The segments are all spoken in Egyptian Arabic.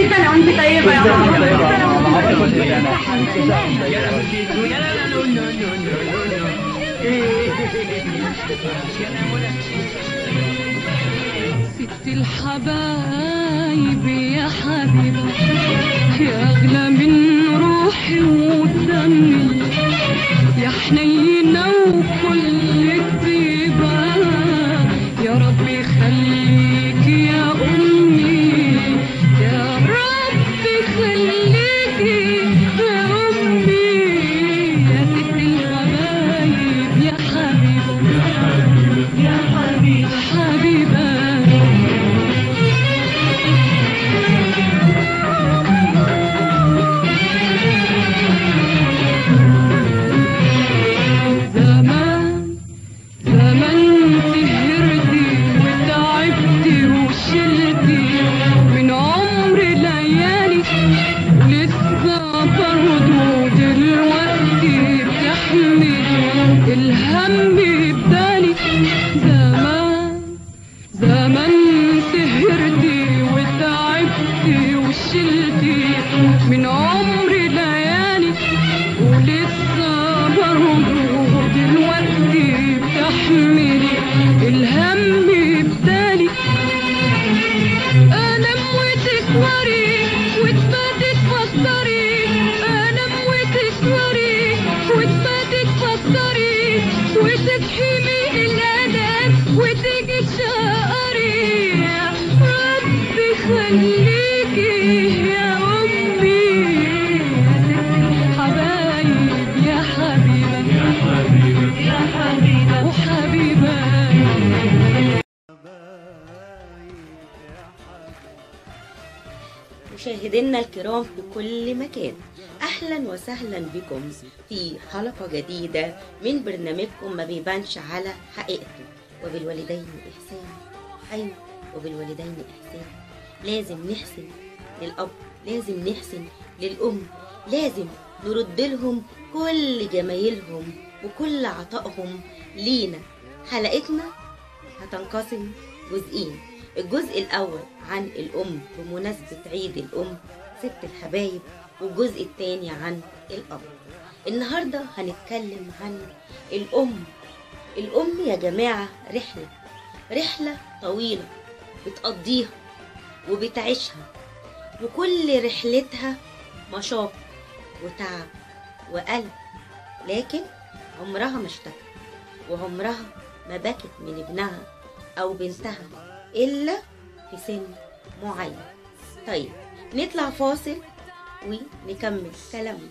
كل سنة وانت طيبة يا ماما ست الحبايب يا حبيبة يا أغلى من روحي ودمي يا حنينة وكل طيبة يا رب يخليك يا أمي يا رب يخليك يا أمي يا ست الحبايب يا حبيبة يا حبيبة حبيبة زمان زمان سهرتي وتعبتي وشلتي من عمر ليالي لسه برضه دلوقتي بتحملي الهم بدالي زمان زمان سهرتي وتعبتي وشلتي من عمر ليالي ولسه برضه دلوقتي بتحملي الهم بدالي انام وتسوري وتباتي تفكري انام وتسوري وتباتي تفكري وتفهمي الادب وتيجي تشقري يا ربي خليكي يا امي يا ست الحبايب يا حبيبه يا حبيبه يا حبيبه وحبيبه مشاهدينا الكرام في كل مكان اهلا وسهلا بكم في حلقه جديده من برنامجكم ما بيبانش على حقيقته وبالوالدين احسان ايوه وبالوالدين احسان لازم نحسن للاب لازم نحسن للام لازم نرد لهم كل جمايلهم وكل عطائهم لينا حلقتنا هتنقسم جزئين الجزء الأول عن الأم بمناسبة عيد الأم ست الحبايب والجزء الثاني عن الأب النهاردة هنتكلم عن الأم الأم يا جماعة رحلة رحلة طويلة بتقضيها وبتعيشها وكل رحلتها مشاق وتعب وقلب لكن عمرها ما اشتكت وعمرها ما بكت من ابنها أو بنتها إلا في سن معين طيب نطلع فاصل ونكمل كلامنا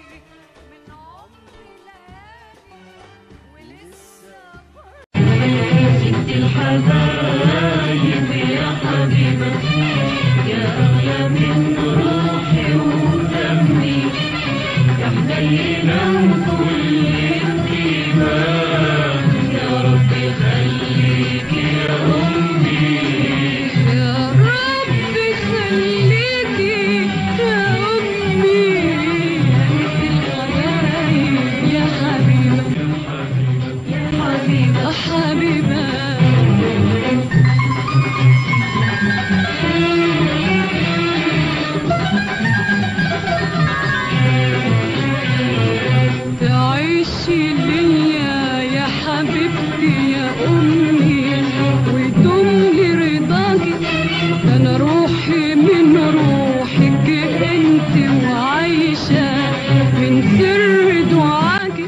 يا رب خليكي يا أمي يا حبيبة يا حبيبة حبيبة تعيشي ليا يا حبيبتي يا أمي وتملي رضاكي ده أنا روحي من روحك أنت وعايشة من سر دعاكي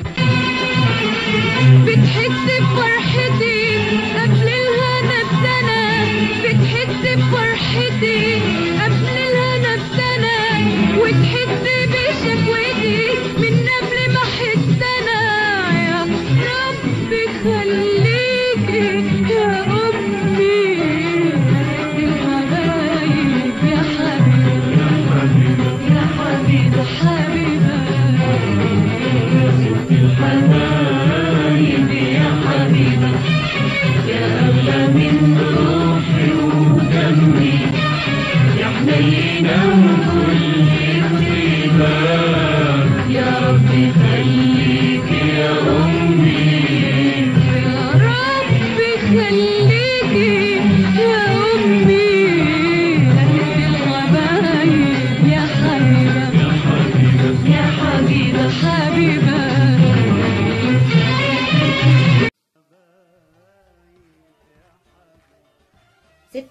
بتحس بفرحتي قبل الهنا بسنة بتحس بفرحتي قبل الهنا بسنة وتحس بشكوتي من قبل ما احس انا يا ربي خليكي يا امي الحبايب يا حبيبه يا حبيبه حبيبه الحبايب يا حبيبه يا اغلى من روحي ودمي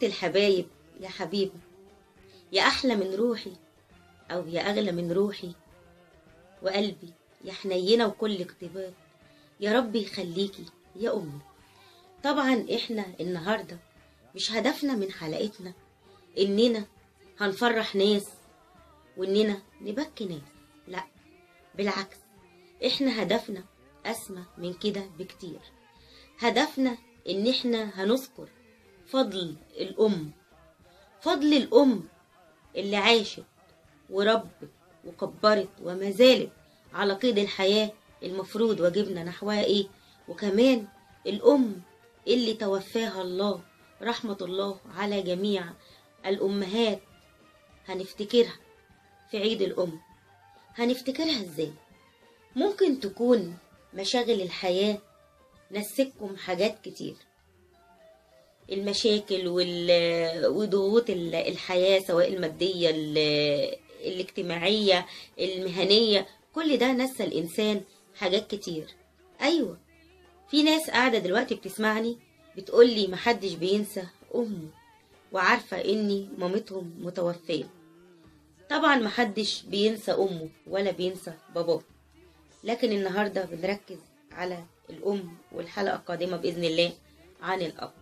ست الحبايب يا حبيبة يا أحلى من روحي أو يا أغلى من روحي وقلبي يا حنينة وكل اقتباط يا رب يخليكي يا أمي طبعا إحنا النهاردة مش هدفنا من حلقتنا إننا هنفرح ناس وإننا نبكي ناس لا بالعكس إحنا هدفنا أسمى من كده بكتير هدفنا إن إحنا هنذكر فضل الأم فضل الأم اللي عاشت وربت وكبرت وما زالت على قيد الحياة المفروض واجبنا نحوها إيه وكمان الأم اللي توفاها الله رحمة الله على جميع الأمهات هنفتكرها في عيد الأم هنفتكرها إزاي ممكن تكون مشاغل الحياة نسكم حاجات كتير المشاكل وال- وضغوط ال- الحياة سواء المادية ال- الاجتماعية المهنية كل ده نسى الإنسان حاجات كتير أيوة في ناس قاعدة دلوقتي بتسمعني بتقولي محدش بينسى أمه وعارفة إني مامتهم متوفية طبعا محدش بينسى أمه ولا بينسى باباه لكن النهاردة بنركز على الأم والحلقة القادمة بإذن الله عن الأب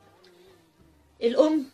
الأم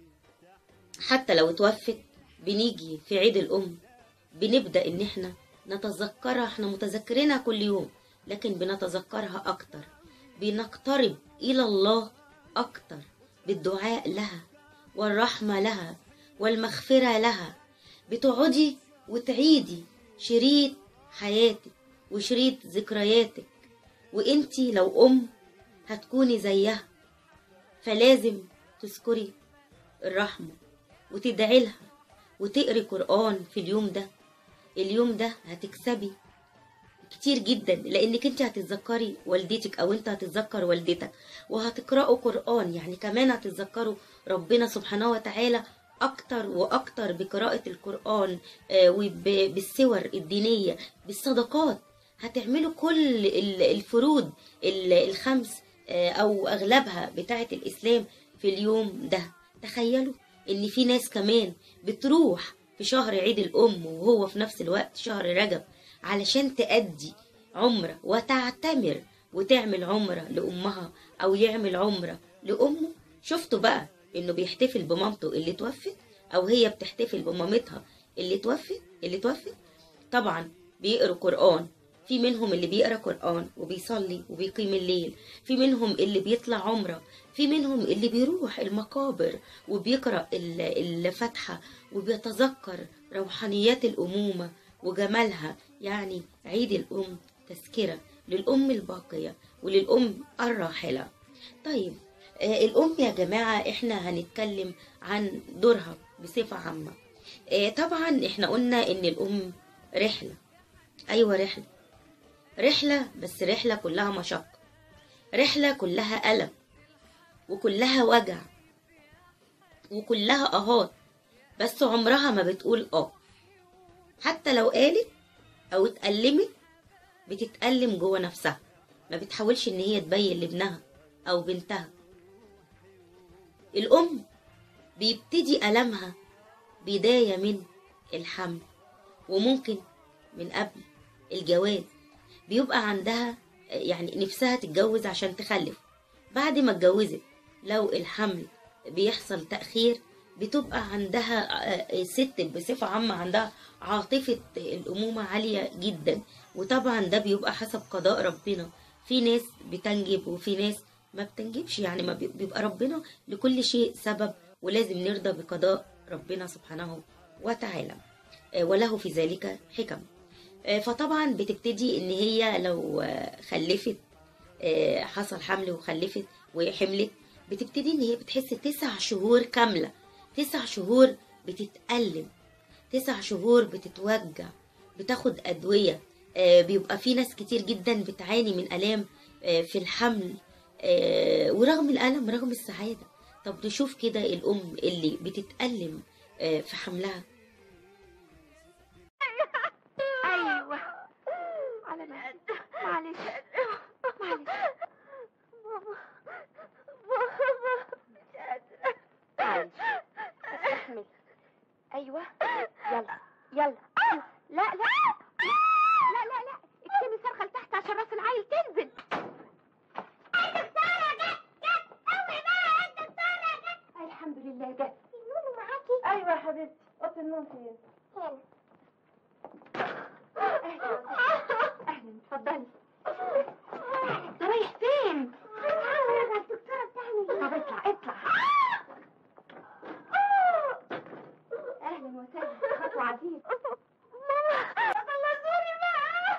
حتى لو اتوفت بنيجي في عيد الأم بنبدأ إن احنا نتذكرها احنا متذكرينها كل يوم لكن بنتذكرها أكتر بنقترب إلى الله أكتر بالدعاء لها والرحمة لها والمغفرة لها بتقعدي وتعيدي شريط حياتك وشريط ذكرياتك وانتي لو أم هتكوني زيها فلازم تذكري الرحمة وتدعي لها وتقري قرآن في اليوم ده اليوم ده هتكسبي كتير جدا لانك انت هتتذكري والدتك او انت هتتذكر والدتك وهتقرأوا قرآن يعني كمان هتتذكروا ربنا سبحانه وتعالى اكتر واكتر بقراءة القرآن آه، وبالسور الدينية بالصدقات هتعملوا كل ال- الفروض ال- الخمس آه، او اغلبها بتاعة الاسلام في اليوم ده تخيلوا ان في ناس كمان بتروح في شهر عيد الام وهو في نفس الوقت شهر رجب علشان تأدي عمرة وتعتمر وتعمل عمرة لأمها أو يعمل عمرة لأمه شفتوا بقى إنه بيحتفل بمامته اللي توفت أو هي بتحتفل بمامتها اللي توفت اللي توفت طبعا بيقروا قرآن في منهم اللي بيقرا قرآن وبيصلي وبيقيم الليل في منهم اللي بيطلع عمرة في منهم اللي بيروح المقابر وبيقرأ ال- الفاتحة وبيتذكر روحانيات الأمومة وجمالها يعني عيد الأم تذكرة للأم الباقية وللأم الراحلة طيب آه، الأم يا جماعة إحنا هنتكلم عن دورها بصفة عامة آه، طبعا إحنا قلنا إن الأم رحلة أيوة رحلة رحلة بس رحلة كلها مشقة رحلة كلها ألم وكلها وجع وكلها أهات بس عمرها ما بتقول آه حتى لو قالت أو اتألمت بتتألم جوه نفسها ما بتحاولش إن هي تبين لابنها أو بنتها الأم بيبتدي ألمها بداية من الحمل وممكن من قبل الجواز بيبقى عندها يعني نفسها تتجوز عشان تخلف بعد ما اتجوزت لو الحمل بيحصل تأخير بتبقى عندها آه، الست بصفة عامة عندها عاطفة الأمومة عالية جدا وطبعا ده بيبقى حسب قضاء ربنا في ناس بتنجب وفي ناس ما بتنجبش يعني ما بي- بيبقى ربنا لكل شيء سبب ولازم نرضى بقضاء ربنا سبحانه وتعالى آه، وله في ذلك حكم آه، فطبعا بتبتدي ان هي لو آه، خلفت آه، حصل حمل وخلفت وحملت بتبتدي ان هي بتحس تسع شهور كاملة تسع شهور بتتألم تسع شهور بتتوجع بتاخد أدوية آه، بيبقى في ناس كتير جدا بتعاني من آلام آه، في الحمل آه، ورغم الألم رغم السعادة طب نشوف كده الأم اللي بتتألم آه، في حملها ايوه على مهلك معلش معلش ماما ماما مش قادرة تزعلش استحمل ايوه يلا يلا لا لا لا لا لا اكتمي صرخه لتحت عشان راس العيل تنزل الحمد لله جت النون معاكي ايوه يا حبيبتي اوضه النوم فين هنا اهلا اهلا اتفضلي انت رايح فين؟ انا الدكتوره بتاعتي طب اطلع اطلع اهلا وسهلا خطوه عزيز ماما خلصوني بقى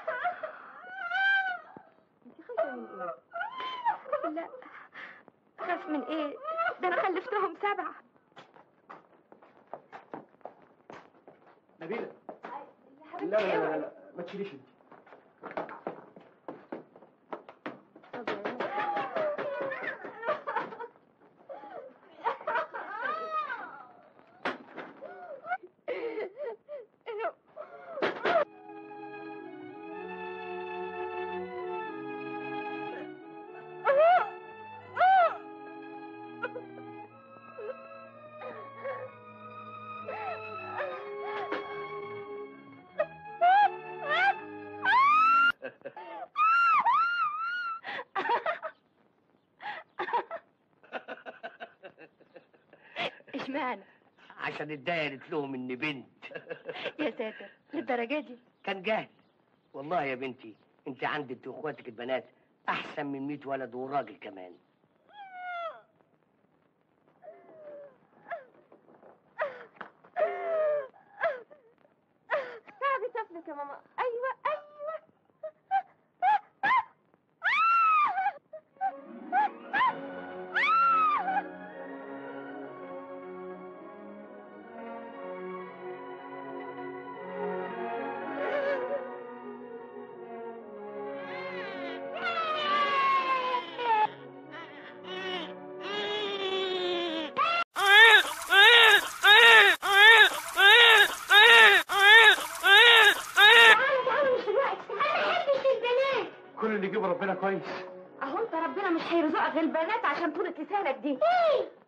انت خايفه من ايه؟ لا خاف من ايه؟ ده انا خلفتهم سبعه نبيلة لا لا لا لا, لا. ما تشيليش انت اشمعنى؟ عشان اتدايرت لهم اني بنت يا ساتر للدرجه دي كان جهل والله يا بنتي انت عندك انت واخواتك البنات احسن من 100 ولد وراجل كمان تعبي طفلك يا ماما ايوه ايوه تعالوا تعالوا مش دلوقتي انا ما بحبش البنات كل اللي يجيب ربنا كويس اهو انت ربنا مش هيرزقك البنات عشان طولة لسانك دي